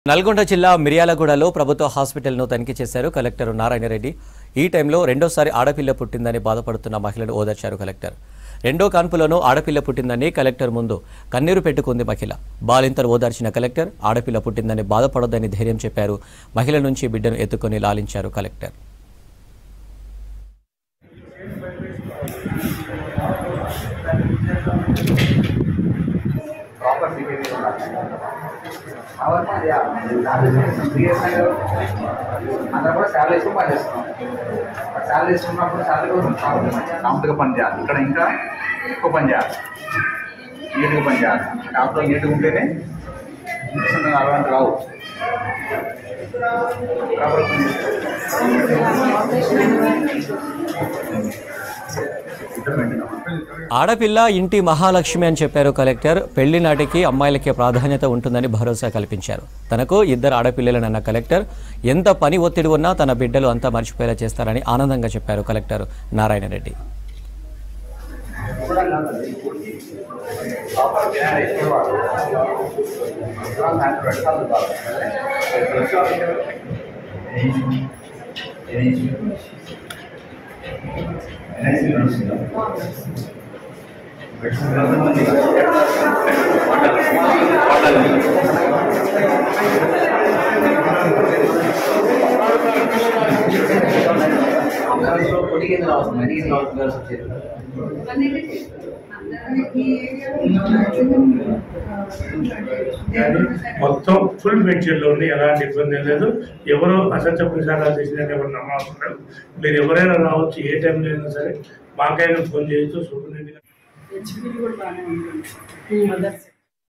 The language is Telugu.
నల్గొండ జిల్లా మిర్యాలగూడలో ప్రభుత్వ హాస్పిటల్ను తనిఖీ చేశారు కలెక్టర్ నారాయణరెడ్డి ఈ టైంలో రెండోసారి ఆడపిల్ల పుట్టిందని బాధపడుతున్న మహిళను ఓదార్చారు కలెక్టర్ రెండో కాన్పులోనూ ఆడపిల్ల పుట్టిందని కలెక్టర్ ముందు కన్నీరు పెట్టుకుంది మహిళ బాలింతను ఓదార్చిన కలెక్టర్ ఆడపిల్ల పుట్టిందని బాధపడొద్దని ధైర్యం చెప్పారు మహిళ నుంచి బిడ్డను ఎత్తుకొని లాలించారు కలెక్టర్ ప్రాపర్ బిహేవియర్ ఉండాలి అవర్ అందరూ కూడా శాలరీ ఇస్తూ పని చేస్తున్నాం బట్ శాలరీ ఇస్తున్నప్పుడు శాలరీ కోసం కాంప్ట్గా పని చేయాలి ఇక్కడ ఇంకా ఎక్కువ పని చేయాలి నీట్గా పని చేయాలి డాక్టర్ నీట్గా ఉంటేనే అలాంటి రావు ప్రాపర్ పని ఆడపిల్ల ఇంటి మహాలక్ష్మి అని చెప్పారు కలెక్టర్ పెళ్లి నాటికి అమ్మాయిలకే ప్రాధాన్యత ఉంటుందని భరోసా కల్పించారు తనకు ఇద్దరు ఆడపిల్లలనన్న కలెక్టర్ ఎంత పని ఒత్తిడి ఉన్నా తన బిడ్డలు అంతా మర్చిపోయేలా చేస్తారని ఆనందంగా చెప్పారు కలెక్టర్ నారాయణరెడ్డి పొడికి ఎందుకు అవసరం ఎన్ని అవసరం వచ్చేది మొత్తం ఫుల్ మెచ్యూర్లో ఉంది ఎలాంటి ఇబ్బంది ఏం లేదు ఎవరు అసత్య ప్రచారాలు చేసినట్టు ఎవరు నమ్మవసరం లేదు మీరు ఎవరైనా రావచ్చు ఏ టైంలో అయినా సరే మాకైనా ఫోన్ చేయొచ్చు సూపరింటెండెంట్ హెచ్పి కూడా బాగానే ఉంటుంది మదర్స్